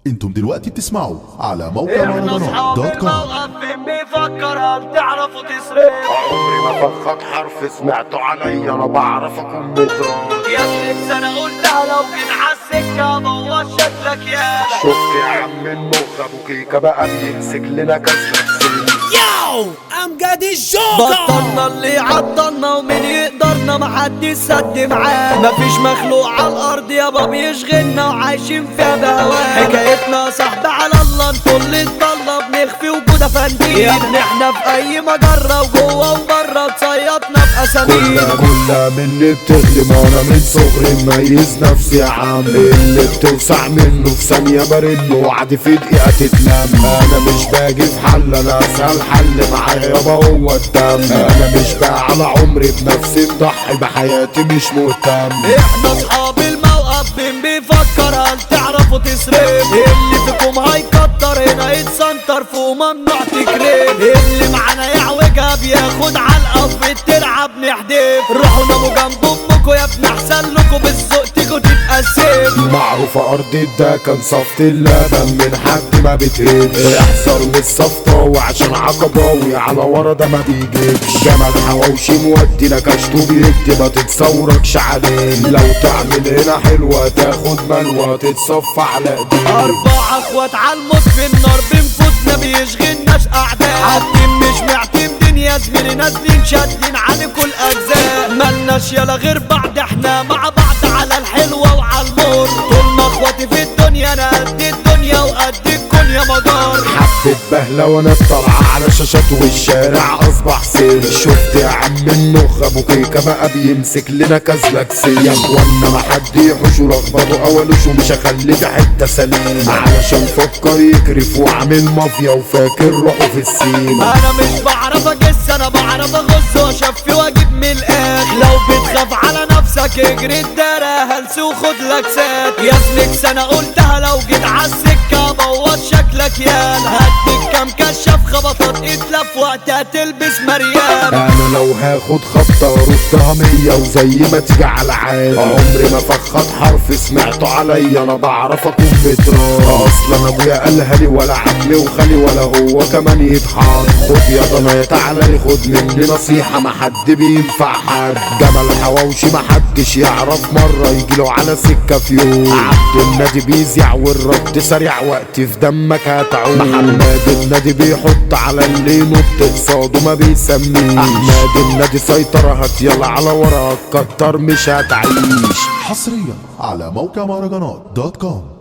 انتم دلوقتي بتسمعوا على موقع احنا مهرجانات اصحاب دوت كوم الموقف مين بيفكر هل تعرفوا تسرق عمري ما فخد حرف سمعته عليا انا بعرف اكون مدرك يا ابني انا قلتها لو جيت عالسكة بوظ شكلك يا شفت يا عم النخ ابو كيكه بقى بيمسك لنا كسرة سن Yo, I'm Gaddy Joker. بطلنا اللي عطلنا ومن يقدرنا محدش سد معاه مفيش مخلوق على الارض يابا بيشغلنا وعايشين فيها بهواه حكايتنا صاحبي على الله انتوا اللي اتطلع بنخفي وجود فنديل يا ابني احنا في اي مجرة وجوه وبره تصيطنا باسامير كلها كلها مني بتغلي ما انا من صغري مميز نفسي يا عم اللي بتوسع منه في ثانية برنه وعدي في دقيقة تتلم انا مش باجي في حل انا اسهل حل معايا يابا هو الدم انا مش بقى على عمري بنفسي مضحي بحياتي مش مهتم احنا اصحاب الموقف مين بيفكر هل تعرفوا تسرق اللي فيكم هيكتر هنا يتسنتر فوق ممنوع تكريم اللي معانا يعوجها بياخد علقه في الترعه بنحدف روحوا ناموا جنب امكم يا ابني احسن لكم بالذوق تيجوا تتقسم معروفة أرض ده كان صفت اللبن من حد ما بتهبش احذر من الصفطاوي عشان عقباوي على ورا ده ما بيجيبش جمل حواوشي مودي نكشته بيدي ما تتصوركش عليه لو تعمل هنا حلوة تاخد ملوى تتصفى على ايديك أربعة اخوات عالموت في النار بنفوتنا بيشغلناش أعداء حاطين مش معتمدين يا زميلي نازلين شادين على كل أجزاء ملناش يلا غير بعض احنا مع بعض على الحلوة وعلى المر طول ما اخواتي في الدنيا أنا قد الدنيا وقد الكون يا مدار حبة بهلة وانا طالعة على شاشات والشارع اصبح سير شفت يا عم النخ ابو كيكة بقى بيمسك لنا كازلاكسية يا اخوانا ما حد يحوش ورغبته اولوش ومش هخلي في حتة سليمة علشان فكر يكرف وعامل مافيا وفاكر روحه في السيما انا مش بعرف اجس انا بعرف اغص واشفي واجيب من الاخر لو بتخاف على نفسك اجري الدارة هلس وخد لك سات يا زميكس انا قلتها لو جيت عالسكة بوظ شكلك يا هديك كام كشف خبطات اتلف وقتها تلبس مريان انا لو هاخد خبطة ردها مية وزي ما تيجي على عادي عمري ما فخد حرف سمعته عليا انا بعرف اكون متران اصلا ابويا قالها لي ولا عمي وخالي ولا هو كمان يتحط خد يا ضنايا تعالى لي خد مني نصيحة ما حد بينفع حد جمل حواوشي ما حدش يعرف مرة يجيله على سكة في يوم عبد النادي بيزيع والرد سريع وقت في دمك هتعوم محمد النادي بيحط على اللي ينط قصاده ما بيسميش احمد النادي سيطرة هات يلا على وراك كتر مش هتعيش حصريا على موقع مهرجانات دوت كوم